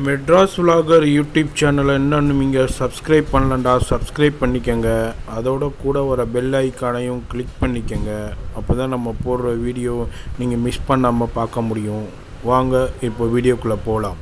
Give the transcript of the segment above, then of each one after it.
Madras vlogger YouTube சேனலை இன்னும் நீங்கள் சப்ஸ்கிரைப் பண்ணலண்டா சப்ஸ்கிரைப் பண்ணிக்கங்க அதோட கூட வர பெல் ஐக்கானையும் கிளிக் பண்ணிக்கங்க அப்போ தான் நம்ம போடுற வீடியோ நீங்கள் மிஸ் பண்ணாமல் பார்க்க முடியும் வாங்க இப்போ வீடியோக்குள்ளே போகலாம்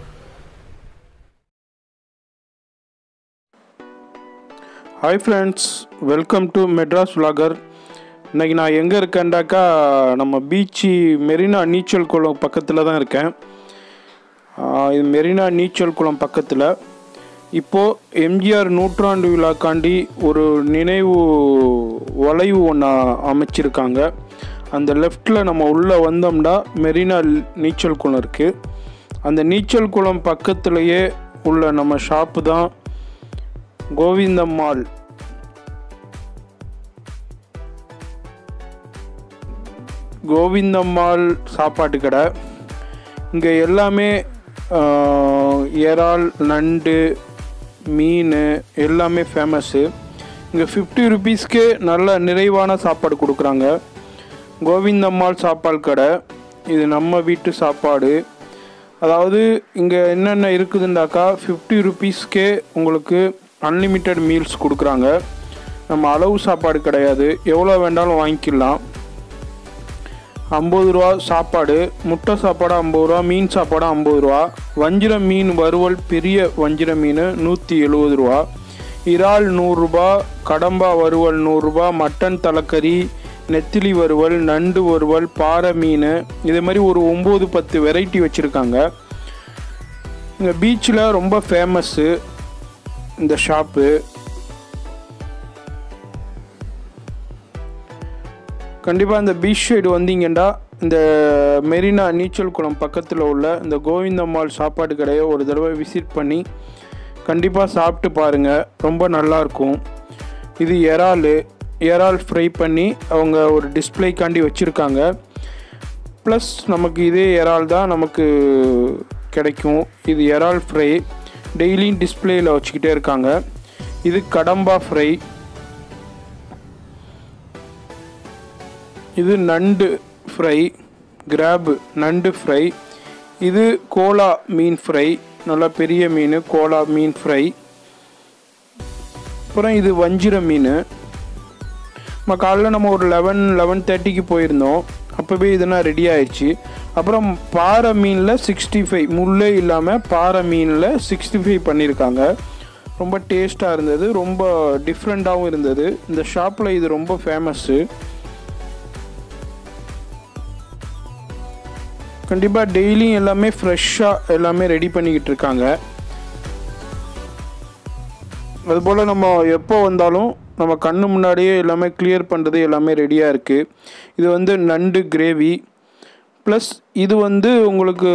hi friends welcome to Madras vlogger இன்றைக்கி நான் எங்கே இருக்கேன்டாக்கா நம்ம பீச்சு மெரினா நீச்சல் குளம் பக்கத்தில் தான் இருக்கேன் ஆஹ் இது மெரினா நீச்சல் குளம் பக்கத்தில் இப்போது எம்ஜிஆர் நூற்றாண்டு விழாக்காண்டி ஒரு நினைவு வளைவு ஒன்று அமைச்சிருக்காங்க அந்த லெஃப்டில் நம்ம உள்ளே வந்தோம்னா மெரினா நீச்சல் குளம் இருக்குது அந்த நீச்சல் குளம் பக்கத்துலேயே உள்ள நம்ம ஷாப்பு தான் கோவிந்தம்மாள் கோவிந்தம்மாள் சாப்பாட்டு கடை இங்கே எல்லாமே ஆஹ், இறால் நண்டு மீன் எல்லாமே ஃபேமஸ்ஸு இங்கே ஃபிஃப்டி ருபீஸ்க்கே நல்ல நிறைவான சாப்பாடு கொடுக்குறாங்க கோவிந்தம்மாள் சாப்பாடு கடை இது நம்ம வீட்டு சாப்பாடு அதாவது இங்கே என்னென்ன இருக்குதுண்டாக்கா ஃபிஃப்டி ருபீஸ்க்கே உங்களுக்கு அன்லிமிட்டெட் மீல்ஸ் கொடுக்குறாங்க நம்ம அளவு சாப்பாடு கிடையாது எவ்வளோ வேண்டாலும் வாங்கிக்கலாம் ஐம்பது ரூபா சாப்பாடு முட்டை சாப்பாடு ஐம்பது ரூபா மீன் சாப்பாடு ஐம்பது ரூபா வஞ்சிர மீன் வறுவல் பெரிய வஞ்சிர மீன் நூற்றி எழுபது ரூபா இறால் நூறுரூபா கடம்பா வறுவல் நூறுரூபா மட்டன் தலைக்கறி நெத்திலி வறுவல் நண்டு வறுவல் பாறை மீன் இதே மாதிரி ஒரு ஒம்பது பத்து வெரைட்டி வச்சுருக்காங்க இங்கே பீச்சில் ரொம்ப ஃபேமஸ்ஸு இந்த ஷாப்பு கண்டிப்பாக இந்த பீச் சைடு வந்தீங்கன்னா இந்த மெரினா நீச்சல் குளம் பக்கத்தில் உள்ள இந்த கோவிந்தம்மாள் சாப்பாடு கடையை ஒரு தடவை விசிட் பண்ணி கண்டிப்பாக சாப்பிட்டு பாருங்கள் ரொம்ப நல்லாயிருக்கும் இது இறால் இறால் ஃப்ரை பண்ணி அவங்க ஒரு டிஸ்ப்ளேக்காண்டி வச்சுருக்காங்க ப்ளஸ் நமக்கு இதே இறால் தான் நமக்கு கிடைக்கும் இது இறால் ஃப்ரை டெய்லியும் டிஸ்ப்ளேயில் வச்சுக்கிட்டே இருக்காங்க இது கடம்பா ஃப்ரை இது நண்டு ஃப்ரை கிராப் நண்டு ஃப்ரை இது கோலா மீன் ஃப்ரை நல்லா பெரிய மீன் கோலா மீன் ஃப்ரை அப்புறம் இது வஞ்சிர மீன் நம்ம காலைல நம்ம ஒரு லெவன் லெவன் தேர்ட்டிக்கு போயிருந்தோம் அப்போவே இதெல்லாம் ரெடி ஆயிடுச்சு அப்புறம் பாறை மீனில் சிக்ஸ்டி ஃபைவ் முள்ளே இல்லாமல் பாறை மீனில் சிக்ஸ்டி ஃபைவ் பண்ணியிருக்காங்க ரொம்ப டேஸ்ட்டாக இருந்தது ரொம்ப டிஃப்ரெண்ட்டாகவும் இருந்தது இந்த ஷாப்பில் இது ரொம்ப ஃபேமஸ்ஸு கண்டிப்பாக டெய்லியும் எல்லாமே ஃப்ரெஷ்ஷாக எல்லாமே ரெடி பண்ணிக்கிட்டு இருக்காங்க அதுபோல் நம்ம எப்போ வந்தாலும் நம்ம கண்ணு முன்னாடியே எல்லாமே கிளியர் பண்ணுறது எல்லாமே ரெடியாக இருக்குது இது வந்து நண்டு கிரேவி ப்ளஸ் இது வந்து உங்களுக்கு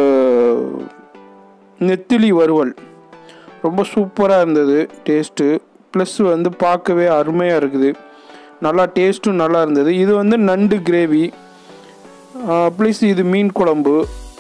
நெத்திலி வறுவல் ரொம்ப சூப்பராக இருந்தது டேஸ்ட்டு ப்ளஸ் வந்து பார்க்கவே அருமையாக இருக்குது நல்லா டேஸ்ட்டும் நல்லா இருந்தது இது வந்து நண்டு கிரேவி ப்ளஸ் இது மீன் குழம்பு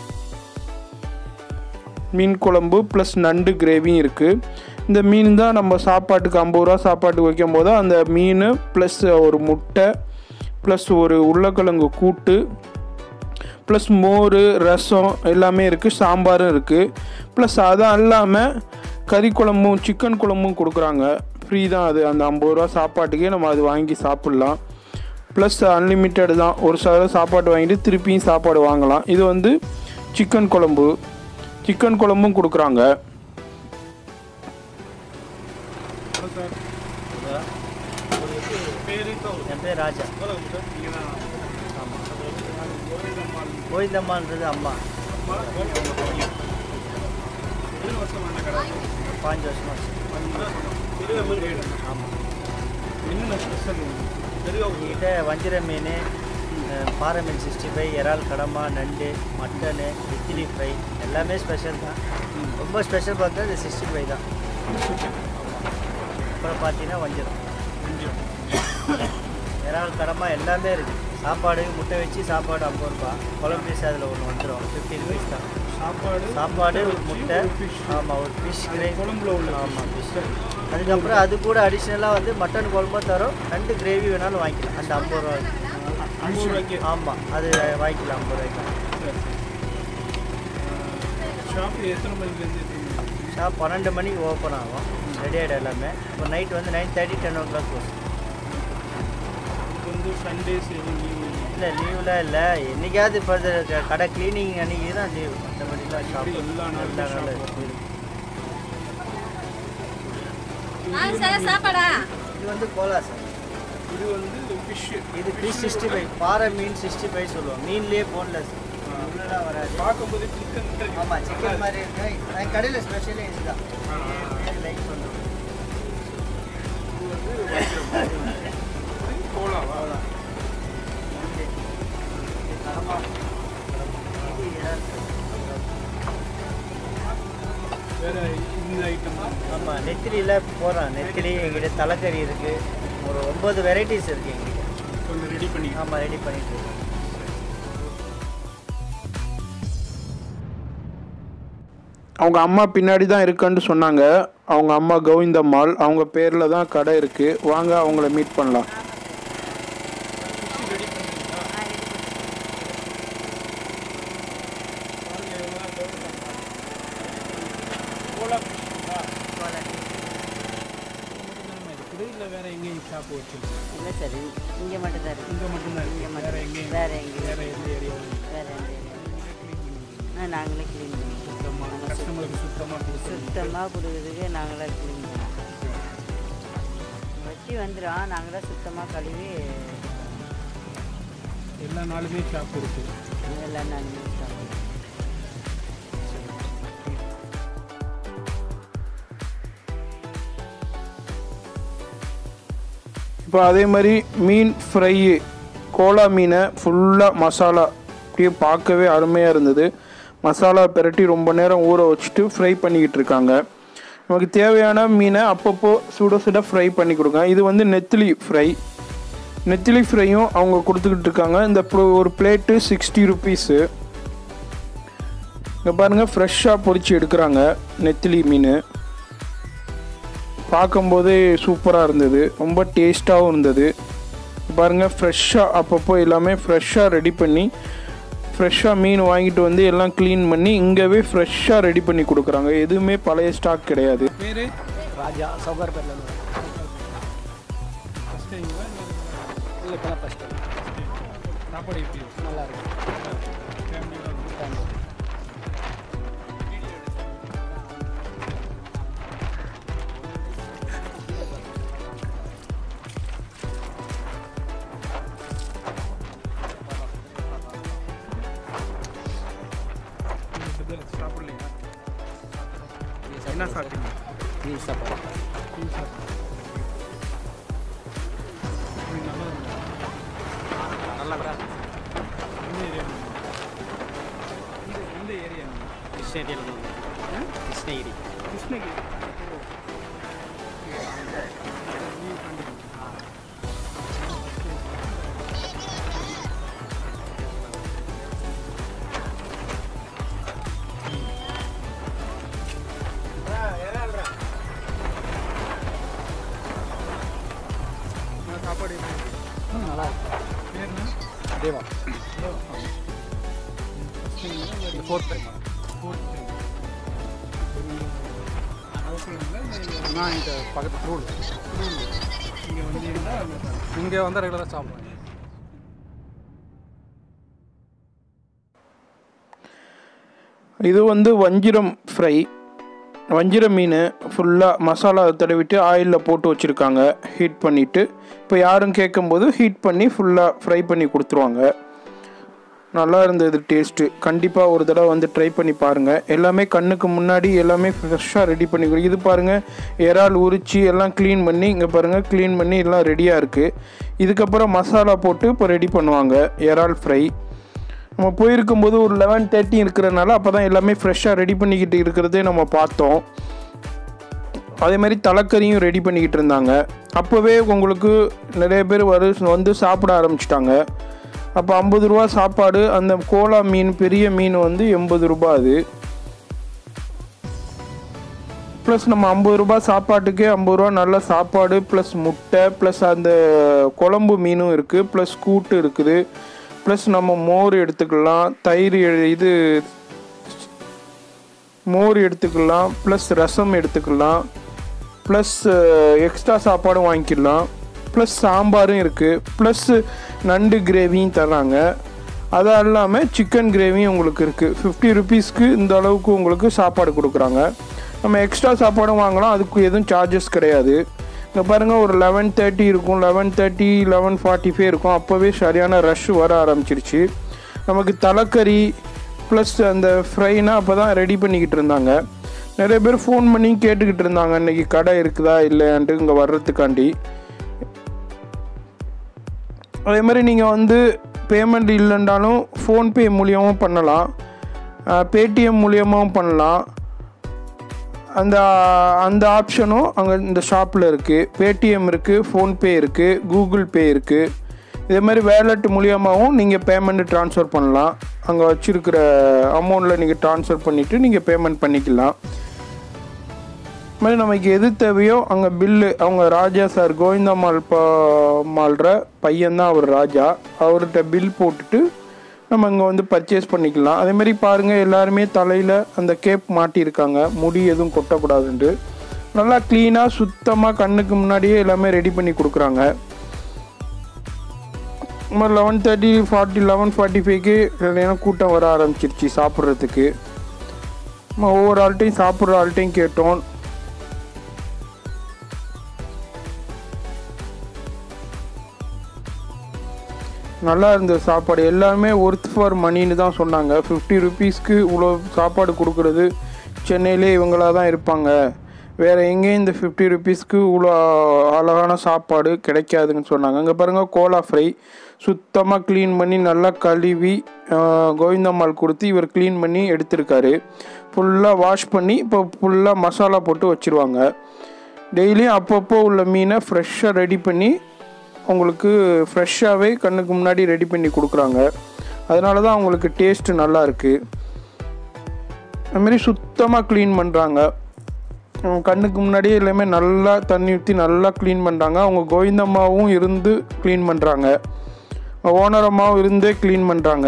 மீன் குழம்பு ப்ளஸ் நண்டு கிரேவியும் இருக்குது இந்த மீன் தான் நம்ம சாப்பாட்டுக்கு ஐம்பது ரூபா சாப்பாட்டுக்கு வைக்கும் போது அந்த மீன் ப்ளஸ் ஒரு முட்டை ப்ளஸ் ஒரு உருளைக்கிழங்கு கூட்டு ப்ளஸ் மோர் ரசம் எல்லாமே இருக்குது சாம்பாரும் இருக்குது ப்ளஸ் அதான் இல்லாமல் கறி குழம்பும் சிக்கன் குழம்பும் கொடுக்குறாங்க ஃப்ரீ தான் அது அந்த ஐம்பது ரூபா சாப்பாட்டுக்கே நம்ம அது வாங்கி சாப்பிட்லாம் ப்ளஸ் அன்லிமிட்டெட் தான் ஒரு சில சாப்பாடு வாங்கிட்டு திருப்பியும் சாப்பாடு வாங்கலாம் இது வந்து சிக்கன் குழம்பு சிக்கன் குழம்பும் கொடுக்குறாங்க என் பேர் ராஜா கோவிந்தம்மான்றது அம்மா பாஞ்சு வருஷமா ஆமாம் எங்ககிட்ட வஞ்சிர மீன் அஹ், பாறை மீன் சிக்ஸ்டி ஃபைவ் இறால் கடமா நண்டு மட்டனு இட்லி ஃப்ரை எல்லாமே ஸ்பெஷல் தான் ரொம்ப ஸ்பெஷல் பார்த்தா இந்த சிக்ஸ்டி ஃபைவ் தான் அப்புறம் பார்த்தீங்கன்னா வஞ்சிரம் இறால் கடமா எல்லாமே இருக்குது சாப்பாடு முட்டை வச்சு சாப்பாடு ஐம்பது ரூபா குழம்பு பீஸ் அதில் ஒன்று வந்துடும் ஃபிஃப்டி ருபீஸ் தான் சாப்பாடு சாப்பாடு ஒரு முட்டை ஆமாம் ஒரு ஃபிஷ் கிரேவி குழம்புல உள்ள ஆமாம் ஃபிஷ் அதுக்கப்புறம் அது கூட அடிஷ்னலாக வந்து மட்டன் குழம்பும் தரோம் ரெண்டு கிரேவி வேணாலும் வாங்கிக்கலாம் அந்த ஐம்பது ரூபா ஐம்பது ரூபாய்க்கு ஆமாம் அது வாங்கிக்கலாம் ஐம்பது ரூபாய்க்கு ஷாப் எத்தனை மணிலேருந்து ஷாப் பன்னெண்டு மணிக்கு ஓப்பன் ஆகும் ரெடி ஆகிடும் எல்லாமே இப்போ நைட் வந்து nine thirty ten o'clock close வந்து சண்டேஸ் இல்லை லீவ்லாம் இல்லை என்னைக்காவது இப்போ கடை க்ளீனிங் அன்னைக்கு தான் லீவ் மற்றபடிலாம் ஷாப் எல்லா நாளும் எல்லா நாளும் shop இருக்கு. ஆ சார் சாப்பாடா இது வந்து கோலா சார் இது வந்து ஃபிஷ் இது ஃபிஷ் சிக்ஸ்டி ஃபைவ் பாறை மீன் சிக்ஸ்டி ஃபைவ் சொல்லுவோம் மீன்லேயே போன்லெஸ் உள்ளலாம் வராது பார்க்கும்போது சிக்கன் ஆமாம் சிக்கன் மாதிரி இருக்கு என் கடையில் ஸ்பெஷலே இதுதான் லைக் பண்ணுறோம் கோலாவா வேற இந்த ஐட்டமா ஆமாம் நெத்திலியில் போகிறோம் நெத்திலி எங்கிட்ட தலைக்கறி இருக்குது ஒரு ஒம்பது வெரைட்டிஸ் இருக்குது எங்கிட்ட கொஞ்சம் ரெடி பண்ணி ஆமாம் ரெடி பண்ணிட்டு இருக்கோம் அவங்க அம்மா பின்னாடி தான் இருக்குன்னு சொன்னாங்க அவங்க அம்மா கோவிந்தம்மாள் அவங்க பேரில் தான் கடை இருக்குது வாங்க அவங்கள மீட் பண்ணலாம் இல்லை வேற எங்கேயும் ஷாப் வச்சிருக்கு இல்லை சார் இங்கே மட்டும் தான் இருக்கு இங்கே மட்டும்தான் இங்கே இருக்கு வேற மட்டும் எங்கேயும் வேற எங்கேயும் வேற எந்த ஏரியாவும் வேற எந்த ஆ நாங்களே க்ளீன் பண்ணி சுத்தமாக கஸ்டமருக்கு சுத்தமாக கொடுத்து சுத்தமாக கொடுக்குறதுக்கு நாங்களே க்ளீன் பண்ணுவோம் வட்டி வந்துடும் நாங்கள் தான் சுத்தமாக கழுவி எல்லா நாளுமே ஷாப் இருக்கு எல்லா நாளுமே சாப்பிடுவோம் இப்போ அதே மாதிரி மீன் ஃப்ரை கோலா மீனை ஃபுல்லாக மசாலா அப்படியே பார்க்கவே அருமையாக இருந்தது மசாலா பிரட்டி ரொம்ப நேரம் ஊற வச்சுட்டு ஃப்ரை பண்ணிக்கிட்டு இருக்காங்க நமக்கு தேவையான மீனை அப்பப்போ சுட சுட ஃப்ரை பண்ணி கொடுங்க இது வந்து நெத்திலி ஃப்ரை நெத்திலி ஃப்ரையும் அவங்க கொடுத்துக்கிட்டு இருக்காங்க இந்த ப்ளோ- ஒரு பிளேட்டு சிக்ஸ்டி ருபீஸு இங்கே பாருங்கள் ஃப்ரெஷ்ஷாக பொரிச்சு எடுக்கிறாங்க நெத்திலி மீன் பார்க்கும்போதே சூப்பராக இருந்தது ரொம்ப டேஸ்ட்டாகவும் இருந்தது பாருங்கள் ஃப்ரெஷ்ஷாக அப்பப்போ எல்லாமே ஃப்ரெஷ்ஷாக ரெடி பண்ணி ஃப்ரெஷ்ஷாக மீன் வாங்கிட்டு வந்து எல்லாம் க்ளீன் பண்ணி இங்கேவே ஃப்ரெஷ்ஷாக ரெடி பண்ணி கொடுக்குறாங்க எதுவுமே பழைய ஸ்டாக் கிடையாது பேர் ராஜா சவுகர் பேரில் இல்லை இப்போ ஃபஸ்ட் சாப்பாடு எப்படி நல்லா இருக்கு சாப்பிடலையா என்ன சாப்பிட்டீங்க மீன் சாப்பாடு நல்லா நல்லா எந்த ஏரியா எந்த ஏரியா கிருஷ்ணகிரி கிருஷ்ணகிரி கிருஷ்ணகிரி சாப்பாடு எப்படி இருக்கு? நல்லா இருக்கு பேருண்ணா? Deva fourth time Fourth time. அவசரங்களா இல்லை நான் இந்த பக்கத்து ரூல் இங்கே வந்தீங்கன்னா அங்க சாப்பிடுங்க. இங்கே வந்து ரெகுலராக சாப்பிடுவேன் இது வந்து வஞ்சிரம் ஃப்ரை வஞ்சிர மீன் ஃபுல்லாக மசாலா தடவிட்டு ஆயிலில் போட்டு வச்சுருக்காங்க ஹீட் பண்ணிவிட்டு இப்போ யாரும் கேட்கும்போது ஹீட் பண்ணி ஃபுல்லாக ஃப்ரை பண்ணி கொடுத்துருவாங்க நல்லா இருந்தது டேஸ்ட்டு கண்டிப்பாக ஒரு தடவை வந்து ட்ரை பண்ணி பாருங்கள் எல்லாமே கண்ணுக்கு முன்னாடி எல்லாமே ஃப்ரெஷ்ஷாக ரெடி பண்ணி கொடு- இது பாருங்கள் இறால் உரிச்சு எல்லாம் க்ளீன் பண்ணி இங்கே பாருங்கள் க்ளீன் பண்ணி எல்லாம் ரெடியாக இருக்குது இதுக்கப்புறம் மசாலா போட்டு இப்போ ரெடி பண்ணுவாங்க இறால் ஃப்ரை நம்ம போயிருக்கும்போது ஒரு லெவன் தேர்ட்டி இருக்கிறனால அப்போ தான் எல்லாமே ஃப்ரெஷ்ஷாக ரெடி பண்ணிக்கிட்டு இருக்கிறதே நம்ம பார்த்தோம் அதே மாதிரி தலைக்கறியும் ரெடி பண்ணிக்கிட்டு இருந்தாங்க அப்போவே உங்களுக்கு நிறைய பேர் வரு வந்து சாப்பிட ஆரம்பிச்சிட்டாங்க அப்போ ஐம்பது ரூபா சாப்பாடு அந்த கோலா மீன் பெரிய மீன் வந்து எண்பது ரூபா அது ப்ளஸ் நம்ம ஐம்பது ரூபா சாப்பாட்டுக்கே ஐம்பது ரூபா நல்ல சாப்பாடு ப்ளஸ் முட்டை ப்ளஸ் அந்த குழம்பு மீனும் இருக்குது ப்ளஸ் கூட்டு இருக்குது ப்ளஸ் நம்ம மோர் எடுத்துக்கலாம் தயிர் எ- இது மோர் எடுத்துக்கலாம் ப்ளஸ் ரசம் எடுத்துக்கலாம் ப்ளஸ் எக்ஸ்ட்ரா சாப்பாடும் வாங்கிக்கலாம் ப்ளஸ் சாம்பாரும் இருக்குது ப்ளஸ் நண்டு கிரேவியும் தர்றாங்க அது இல்லாமல் சிக்கன் கிரேவியும் உங்களுக்கு இருக்குது ஃபிஃப்டி ருபீஸ்க்கு இந்த அளவுக்கு உங்களுக்கு சாப்பாடு கொடுக்குறாங்க நம்ம எக்ஸ்ட்ரா சாப்பாடும் வாங்கலாம் அதுக்கு எதுவும் சார்ஜஸ் கிடையாது இங்கே பாருங்கள் ஒரு லெவன் தேர்ட்டி இருக்கும் eleven thirty eleven forty five இருக்கும் அப்போவே சரியான ரஷ் வர ஆரம்பிச்சிருச்சு நமக்கு தலைக்கறி ப்ளஸ் அந்த ஃப்ரைனா அப்போ தான் ரெடி பண்ணிக்கிட்டு இருந்தாங்க நிறைய பேர் ஃபோன் பண்ணி கேட்டுக்கிட்டு இருந்தாங்க இன்றைக்கி கடை இருக்குதா இல்லையான்ட்டு இங்கே வர்றதுக்காண்டி அதே மாதிரி நீங்கள் வந்து பேமெண்ட் இல்லைன்றாலும் ஃபோன்பே மூலியமாகவும் பண்ணலாம் பேடிஎம் மூலியமாகவும் பண்ணலாம் அந்த அந்த ஆப்ஷனும் அங்கே இந்த ஷாப்பில் இருக்குது பேடிஎம் இருக்குது ஃபோன்பே இருக்குது கூகுள் பே இருக்குது இதே மாதிரி வேலெட் மூலியமாகவும் நீங்கள் பேமெண்ட் ட்ரான்ஸ்ஃபர் பண்ணலாம் அங்கே வச்சுருக்கிற அமௌண்ட்டில் நீங்கள் ட்ரான்ஸ்ஃபர் பண்ணிவிட்டு நீங்கள் பேமெண்ட் பண்ணிக்கலாம் இது மாதிரி நமக்கு எது தேவையோ அங்கே பில்லு அவங்க ராஜா சார் கோவிந்தம்மாள் பா மாள்ற பையன்தான் அவர் ராஜா அவர்கிட்ட பில் போட்டுட்டு நம்ம இங்கே வந்து பர்ச்சேஸ் பண்ணிக்கலாம் அதே மாதிரி பாருங்கள் எல்லாருமே தலையில் அந்த கேப் மாட்டியிருக்காங்க முடி எதுவும் கொட்டக்கூடாதுன்ட்டு நல்லா க்ளீனாக சுத்தமாக கண்ணுக்கு முன்னாடியே எல்லாமே ரெடி பண்ணி கொடுக்குறாங்க நம்ம eleven thirty forty eleven forty ஃபைவ்க்கு இல்லைன்னா கூட்டம் வர ஆரம்பிச்சிருச்சு சாப்பிட்றதுக்கு நம்ம ஒவ்வொரு ஆள்கிட்டையும் சாப்பிட்ற ஆள்கிட்டையும் கேட்டோம் நல்லா இருந்தது சாப்பாடு எல்லாமே ஒர்த் ஃபார் மணின்னு தான் சொன்னாங்க ஃபிஃப்டி ருபீஸ்க்கு இவ்வளோ சாப்பாடு கொடுக்குறது சென்னையிலே இவங்களாக தான் இருப்பாங்க வேறு எங்கேயும் இந்த ஃபிஃப்டி ருபீஸ்க்கு இவ்வளோ அழகான சாப்பாடு கிடைக்காதுன்னு சொன்னாங்க அங்கே பாருங்கள் கோலா ஃப்ரை சுத்தமாக க்ளீன் பண்ணி நல்லா கழுவி ஆஹ், கோவிந்தம்மாள் கொடுத்து இவர் க்ளீன் பண்ணி எடுத்திருக்காரு ஃபுல்லாக வாஷ் பண்ணி இப்போ ஃபுல்லாக மசாலா போட்டு வச்சுருவாங்க டெய்லியும் அப்பப்போ உள்ள மீனை ஃப்ரெஷ்ஷாக ரெடி பண்ணி உங்களுக்கு ஃப்ரெஷ்ஷாகவே கண்ணுக்கு முன்னாடி ரெடி பண்ணி கொடுக்குறாங்க அதனால தான் அவங்களுக்கு டேஸ்ட்டு நல்லா இருக்குது அதுமாரி சுத்தமாக க்ளீன் பண்ணுறாங்க கண்ணுக்கு முன்னாடியே எல்லாமே நல்லா தண்ணி ஊற்றி நல்லா க்ளீன் பண்ணுறாங்க அவங்க கோவிந்தம்மாவும் இருந்து க்ளீன் பண்ணுறாங்க ஓனர் அம்மாவும் இருந்தே க்ளீன் பண்ணுறாங்க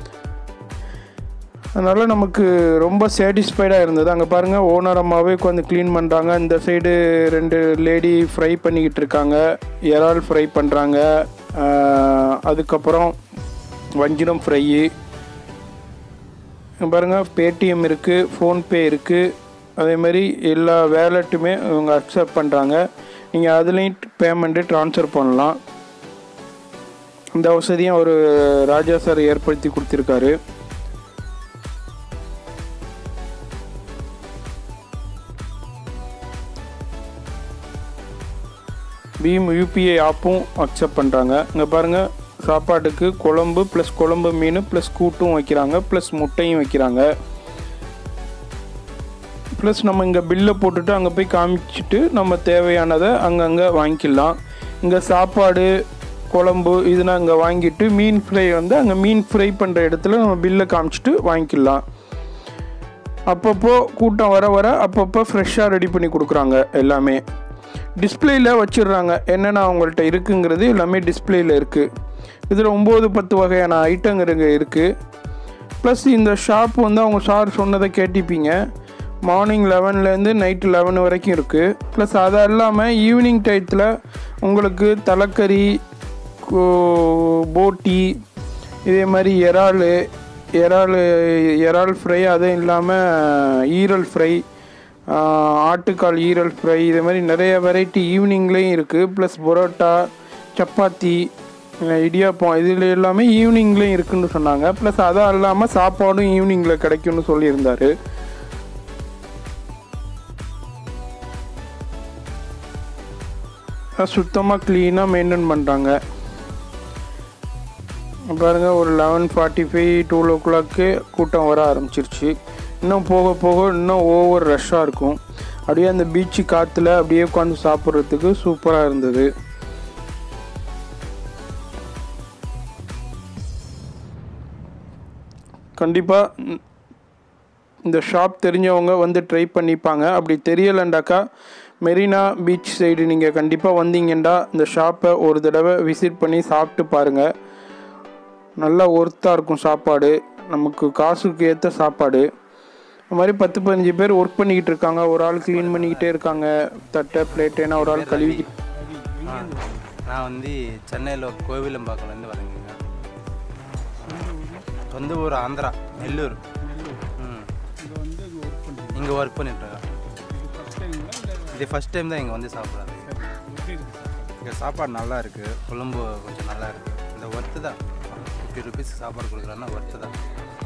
அதனால் நமக்கு ரொம்ப சாட்டிஸ்ஃபைடாக இருந்தது அங்கே பாருங்கள் ஓனர் அம்மாவே உட்காந்து க்ளீன் பண்ணுறாங்க இந்த சைடு ரெண்டு லேடி ஃப்ரை பண்ணிக்கிட்டு இருக்காங்க இறால் ஃப்ரை பண்ணுறாங்க அதுக்கப்புறம் வஞ்சிரம் ஃப்ரையு பாருங்கள் பேடிஎம் இருக்குது ஃபோன்பே இருக்குது அதே மாதிரி எல்லா வேலெட்டுமே இவங்க அக்செப்ட் பண்ணுறாங்க நீங்கள் அதுலேயும் பேமெண்ட்டு ட்ரான்ஸ்ஃபர் பண்ணலாம் இந்த வசதியும் ஒரு ராஜா சார் ஏற்படுத்தி கொடுத்துருக்காரு பீம் யூபிஐ ஆப்பும் அக்செப்ட் பண்ணுறாங்க இங்கே பாருங்கள் சாப்பாட்டுக்கு குழம்பு ப்ளஸ் குழம்பு மீன் ப்ளஸ் கூட்டும் வைக்கிறாங்க ப்ளஸ் முட்டையும் வைக்கிறாங்க ப்ளஸ் நம்ம இங்கே பில்லை போட்டுட்டு அங்கே போய் காமிச்சிட்டு நம்ம தேவையானதை அங்கங்கே வாங்கிக்கலாம் இங்கே சாப்பாடு குழம்பு இதெல்லாம் இங்கே வாங்கிட்டு மீன் ஃப்ரை வந்து அங்கே மீன் ஃப்ரை பண்ணுற இடத்துல நம்ம பில்லை காமிச்சிட்டு வாங்கிக்கலாம் அப்பப்போ கூட்டம் வர வர அப்பப்போ ஃப்ரெஷ்ஷாக ரெடி பண்ணி கொடுக்குறாங்க எல்லாமே டிஸ்பிளேயில் வச்சிடுறாங்க என்னென்ன அவங்கள்ட்ட இருக்குங்கிறது எல்லாமே டிஸ்பிளேயில் இருக்குது இதில் ஒம்பது பத்து வகையான ஐட்டங்க இருக்குது ப்ளஸ் இந்த ஷாப் வந்து அவங்க சார் சொன்னதை கேட்டிப்பீங்க மார்னிங் லெவன்லேருந்து நைட்டு லெவன் வரைக்கும் இருக்குது ப்ளஸ் அது இல்லாமல் ஈவினிங் டயத்தில் உங்களுக்கு தலைக்கறி கோ- போட்டி இதே மாதிரி இறால் இறால் இறால் ஃப்ரை அதுவும் இல்லாமல் ஈரல் ஃப்ரை ஆட்டுக்கால் ஈரல் ஃப்ரை இதே மாதிரி நிறைய வெரைட்டி ஈவினிங்லேயும் இருக்குது ப்ளஸ் பரோட்டா சப்பாத்தி அஹ் இடியாப்பம் இதில் எல்லாமே ஈவினிங்லேயும் இருக்குன்னு சொன்னாங்க ப்ளஸ் அதுவும் இல்லாமல் சாப்பாடும் ஈவினிங்கில் கிடைக்கும்னு சொல்லியிருந்தாரு சுத்தமாக க்ளீனாக மெயின்டைன் பண்ணுறாங்க பாருங்க ஒரு லெவன் ஃபார்ட்டி ஃபைவ் டூ ஓ கிளாக்கு கூட்டம் வர ஆரம்பிச்சிருச்சு இன்னும் போக போக இன்னும் ஓவர் ரஷ்ஷாக இருக்கும் அப்படியே அந்த பீச்சு காற்றுல அப்படியே உட்காந்து சாப்பிட்றதுக்கு சூப்பராக இருந்தது கண்டிப்பாக இந்த ஷாப் தெரிஞ்சவங்க வந்து ட்ரை பண்ணிப்பாங்க அப்படி தெரியலைண்டாக்கா மெரினா பீச் சைடு நீங்கள் கண்டிப்பாக வந்தீங்கன்னா இந்த ஷாப்பை ஒரு தடவை விசிட் பண்ணி சாப்பிட்டு பாருங்கள் நல்லா ஒர்த்தாக இருக்கும் சாப்பாடு நமக்கு காசுக்கு ஏற்ற சாப்பாடு இந்த மாதிரி பத்து பதினஞ்சு பேர் ஒர்க் பண்ணிக்கிட்டு இருக்காங்க ஒரு ஆள் க்ளீன் பண்ணிக்கிட்டே இருக்காங்க தட்டை பிளேட் ஏன்னா ஒரு ஆள் கழுவி ஆ, நான் வந்து சென்னையில் கோவிலம்பாக்கம்லேருந்து வரேங்க சொந்த ஊர் ஆந்திரா நெல்லூர் ம் இங்கே ஒர்க் பண்ணிட்டுருக்கேன் இது ஃபஸ்ட் டைம் தான் இங்கே வந்து சாப்பிட்றது இங்கே சாப்பாடு நல்லா இருக்குது குழம்பு கொஞ்சம் நல்லா இருக்குது இந்த ஒர்த்து தான் ஃபிஃப்டி ருபீஸ் சாப்பாடு கொடுக்குறேன்னா ஒர்த்து தான்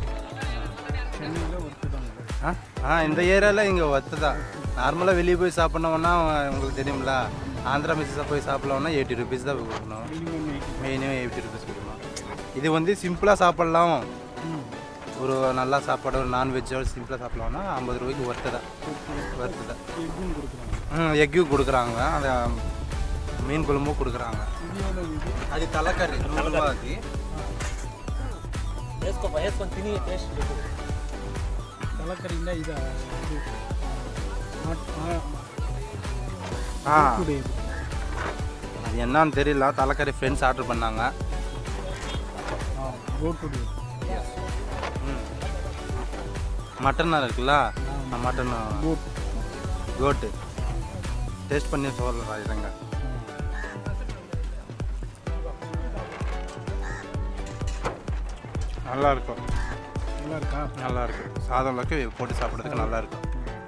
ஆ ஆ இந்த ஏரியாவில் இங்கே ஒர்த்து தான் நார்மலாக வெளியே போய் சாப்பிட்ணோம்னா உங்களுக்கு தெரியும்ல ஆந்திரா மிஸ்ஸாக போய் சாப்பிட்லாம்னா எயிட்டி ருபீஸ் தான் கொடுக்கணும் மினிமம் எயிட்டி ருபீஸ் கொடுக்கணும் இது வந்து சிம்பிளாக சாப்பிட்லாம் ஒரு நல்லா சாப்பாடு ஒரு நான்வெஜ்ஜோட சிம்பிளாக சாப்பிட்லாம்னா ஐம்பது ரூபாய்க்கு ஒர்த்து தான் ஒர்த்து தான் ம் எக்கும் கொடுக்குறாங்க அந்த மீன் குழம்பும் கொடுக்குறாங்க அது தலைக்கறி நூறுரூவா அது ತಲಕರಿಂದ ಇದ ಇದು ನಾಟ್- ಆ- ஆ ಕುಡಿ. அது என்னன்னு தெரியல தலைக்கறி ஃப்ரெண்ட்ஸ் ஆர்டர் பண்ணாங்க ಆ, goat ಕುಡಿ. ம் மட்டன் இருக்குல்ல மட்டன் Goat. கோட்டு டேஸ்ட் பண்ணி சொல்கிறேன் இருங்க நல்லா இருக்கும் நல்லா இருக்கா நல்லா இருக்கும் சாதம்லக்கு போட்டு சாப்பிட்றதுக்கு நல்லா இருக்கும்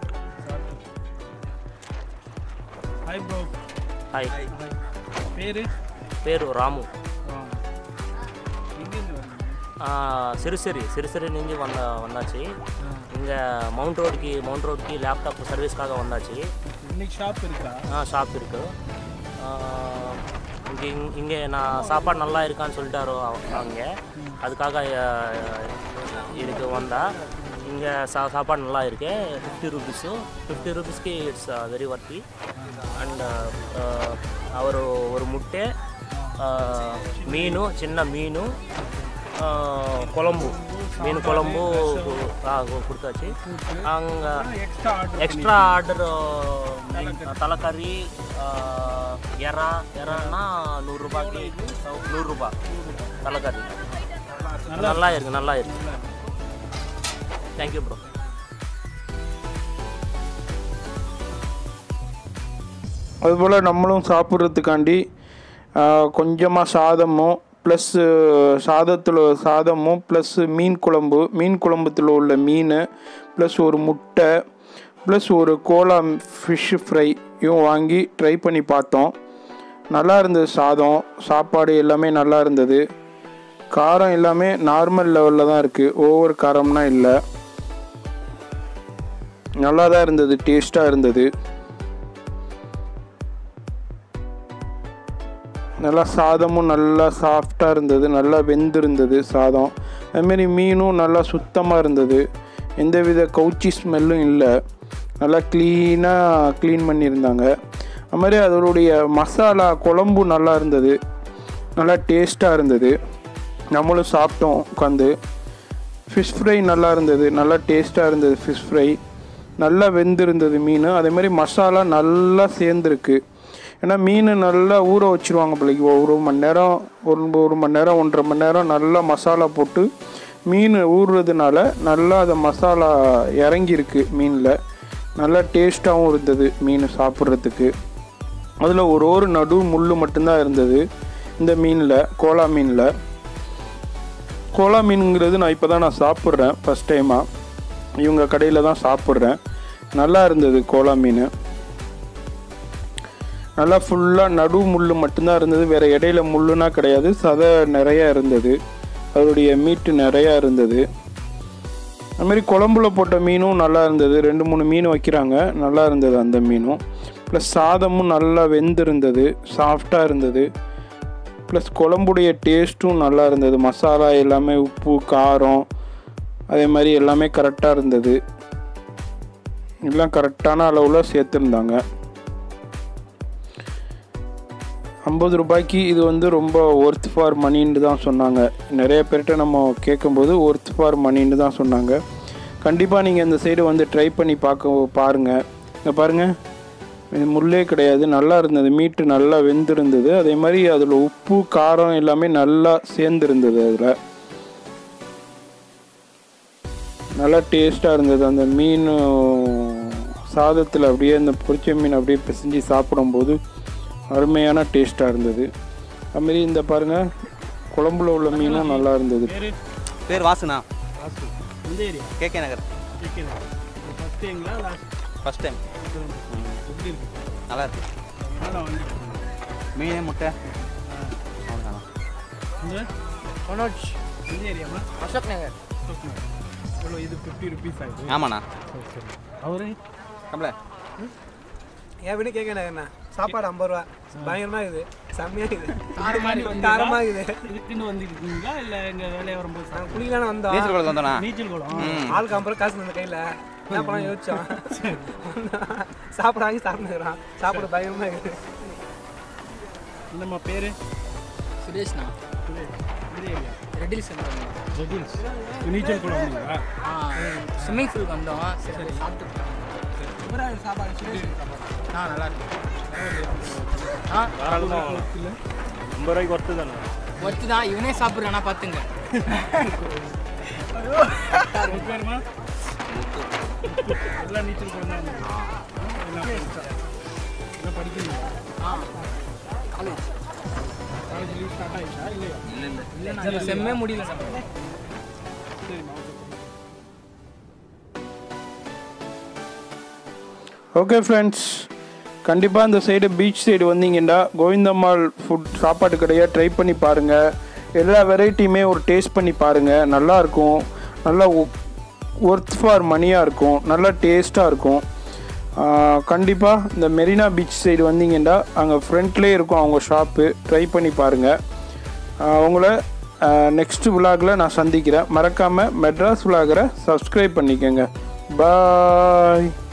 ಹಾಯ್ ಬ್ರೋ హాయ్ పేరు పేరు రాము எங்கேருந்து வரீங்க ఆ, సిరిసిరి సిరిసిరి నుంచి వంద వందాச்சு இங்கே மவுண்ட் ரோடுக்கு மவுண்ட் ரோடுக்கு லேப்டாப் சர்வீஸ்க்காக வந்தாச்சு இன்னைக்கு ஷாப் இருக்கா ஷாப் இருக்கு இங்கே இங்கே நான் சாப்பாடு நல்லா இருக்கான்னு சொல்லிட்டாரு அவங்க அதுக்காக அஹ், இதுக்கு வந்தா இங்கே சா சாப்பாடு நல்லா இருக்கு ஃபிஃப்டி ருபீஸு ஃபிஃப்டி ருபீஸ்க்கு இட்ஸ் வெரி ஒர்த்தி అండ్ ಅವರು ஒரு முட்டை மீனு சின்ன மீனு ಆ, ಕೊಳಂಬು ಮೀನು ಕೊಳಂಬು ಆ, கொடுத்தாச்சு அங்கே எக்ஸ்ட்ரா ஆர்டர் எக்ஸ்ட்ரா ஆர்டர் தலைக்கறி எறா எறான்னா நூறுரூபாய்க்கு நூறுரூபா தலைக்கறி நல்லா இருக்கு நல்லா இருக்கு தேங்க்யூ ப்ரோ அதுபோல் நம்மளும் சாப்பிட்றதுக்காண்டி கொஞ்சமாக சாதமும் ப்ளஸ்ஸு சாதத்தில் சாதமும் ப்ளஸ்ஸு மீன் குழம்பு மீன் குழம்புத்தில் உள்ள மீன் ப்ளஸ் ஒரு முட்டை ப்ளஸ் ஒரு கோலா ஃபிஷ் ஃப்ரையும் வாங்கி ட்ரை பண்ணி பார்த்தோம் நல்லா இருந்தது சாதம் சாப்பாடு எல்லாமே நல்லா இருந்தது காரம் எல்லாமே நார்மல் லெவலில் தான் இருக்குது ஓவர் காரம்னா இல்லை நல்லா தான் இருந்தது டேஸ்ட்டாக இருந்தது நல்லா சாதமும் நல்லா சாஃப்டாக இருந்தது நல்லா வெந்திருந்தது சாதம் அதுமாரி மீனும் நல்லா சுத்தமாக இருந்தது எந்தவித கவுச்சி ஸ்மெல்லும் இல்லை நல்லா க்ளீனாக க்ளீன் பண்ணியிருந்தாங்க அது மாதிரி அதனுடைய மசாலா குழம்பு நல்லா இருந்தது நல்லா டேஸ்ட்டாக இருந்தது நம்மளும் சாப்பிட்டோம் உட்காந்து ஃபிஷ் ஃப்ரை நல்லா இருந்தது நல்லா டேஸ்ட்டாக இருந்தது ஃபிஷ் ஃப்ரை நல்லா வெந்திருந்தது மீன் அதே மாதிரி மசாலா நல்லா சேர்ந்துருக்கு ஏன்னா மீன் நல்லா ஊற வச்சிருவாங்க பிள்ளைக்கு ஒரு மணி நேரம் ஒரு ஒரு மணி நேரம் ஒன்றரை மணி நேரம் நல்லா மசாலா போட்டு மீன் ஊறுறதுனால நல்லா அந்த மசாலா இறங்கியிருக்கு மீனில் நல்லா டேஸ்ட்டாகவும் இருந்தது மீன் சாப்பிட்றதுக்கு அதில் ஒரு ஒரு நடு முள் மட்டும்தான் இருந்தது இந்த மீனில் கோலா மீனில் கோலா மீனுங்கிறது நான் இப்போ தான் நான் சாப்பிட்றேன் ஃபஸ்ட் டைமாக இவங்க கடையில் தான் சாப்பிட்றேன் நல்லா இருந்தது கோலா மீன் நல்லா ஃபுல்லாக நடு முள் மட்டும்தான் இருந்தது வேறு இடையில முள்ளுனா கிடையாது சதை நிறையா இருந்தது அதோடைய மீட்டு நிறையா இருந்தது அதுமாரி குழம்புல போட்ட மீனும் நல்லா இருந்தது ரெண்டு மூணு மீன் வைக்கிறாங்க நல்லா இருந்தது அந்த மீனும் ப்ளஸ் சாதமும் நல்லா வெந்திருந்தது சாஃப்டாக இருந்தது ப்ளஸ் குழம்புடைய டேஸ்ட்டும் நல்லா இருந்தது மசாலா எல்லாமே உப்பு காரம் அதே மாதிரி எல்லாமே கரெக்டாக இருந்தது எல்லாம் கரெக்டான அளவில் சேர்த்துருந்தாங்க ஐம்பது ரூபாய்க்கு இது வந்து ரொம்ப ஒர்த் ஃபார் மணின்னு தான் சொன்னாங்க நிறைய பேர்கிட்ட நம்ம கேட்கும்போது ஒர்த் ஃபார் மணின்னு தான் சொன்னாங்க கண்டிப்பாக நீங்கள் இந்த சைடு வந்து ட்ரை பண்ணி பார்க்க பாருங்கள் இங்கே பாருங்கள் இது முள்ளே கிடையாது நல்லா இருந்தது மீட்டு நல்லா வெந்திருந்தது அதே மாதிரி அதில் உப்பு காரம் எல்லாமே நல்லா சேர்ந்துருந்தது அதில் நல்லா டேஸ்ட்டாக இருந்தது அந்த மீன் சாதத்தில் அப்படியே அந்த பொரிச்ச மீன் அப்படியே பிசைஞ்சு சாப்பிடும்போது அருமையான டேஸ்ட்டாக இருந்தது அதுமாரி இந்த பாருங்கள் குழம்புல உள்ள மீனும் நல்லா இருந்தது பேரு பேர் வாசுண்ணா வாசு எந்த ஏரியா கேகே நகர் கேட்குறேன் ஃபஸ்ட் டைங்களா லாஸ்ட் ஃபஸ்ட் டைம் எப்படி இருக்கு நல்லா இருக்கு என்னடா வந்து மீன் முட்டை அவ்வளோதாண்ணா இந்த மனோஜ் எந்த ஏரியாமா அசோக் நகர் எவ்வளோ இது ஃபிஃப்டி ருபீஸ் ஆகுது ஆமாண்ணா அவரு கம்பள என் வீடு கேட்க நகர்ண்ணா சாப்பாடு ஐம்பது ரூபா பயங்கரமா இருக்குது செம்மையா இருக்குது இந்த மாதிரி வந்து காரமா இருக்குது இதுக்குன்னு வந்துருக்கீங்களா இல்லை எங்கள் வேலையை வரும்போது நாங்கள் குளிக்கலான்னு வந்தோம் நீச்சல் குளம் வந்தோண்ணா நீச்சல் குளம் ம் ஆளுக்கு ஐம்பது ரூபா காசு இருந்த கையில் என்ன பண்ணலாம் யோசிச்சோம் சாப்பிட வாங்கி சாப்பிட்டுக்கிறான் சாப்பாடு பயங்கரமா இருக்குது என்னம்மா பேர் சுரேஷ்ண்ணா எந்த ஏரியா ரெட்டில் சென்டர் ஜெட்டில்ஸ் நீச்சல் குளம் வந்தீங்களா ஸ்விம்மிங் பூலுக்கு வந்தோம் சரி சாப்பிட்டு சாப்பாடு சுரேஷ் ஆ நல்லா இருக்கு ஆ ஐம்பது ரூபாய்க்கு ஒர்த்து தானே ஒர்த்து தான் இவனே சாப்பிட்றானா பார்த்துங்க உங்க பேருமா எல்லாம் நீச்சல் குளம் தான் வந்தீங்க. என்ன என்ன படிக்கிறீங்க ஆ காலேஜ் காலேஜ் லீவ் ஸ்டார்ட் ஆயிடுச்சா இல்லையா இல்லை செம்மே முடியல சார் சரிம்மா ஓகே ஃப்ரெண்ட்ஸ் கண்டிப்பாக இந்த சைடு பீச் சைடு வந்தீங்கன்னா கோவிந்தம்மாள் ஃபுட் சாப்பாட்டு கடையை ட்ரை பண்ணி பாருங்கள் எல்லா வெரைட்டியுமே ஒரு டேஸ்ட் பண்ணி பாருங்கள் நல்லாயிருக்கும் நல்லா ஒர்த் ஃபார் மணியாக இருக்கும் நல்லா டேஸ்ட்டாக இருக்கும் கண்டிப்பாக இந்த மெரினா பீச் சைடு வந்தீங்கன்னா அங்கே ஃப்ரண்ட்லேயே இருக்கும் அவங்க ஷாப்பு ட்ரை பண்ணி பாருங்கள் உங்களை நெக்ஸ்ட் விலாகில் நான் சந்திக்கிறேன் மறக்காமல் மெட்ராஸ் விலாகரை சப்ஸ்கிரைப் பண்ணிக்கோங்க பாய்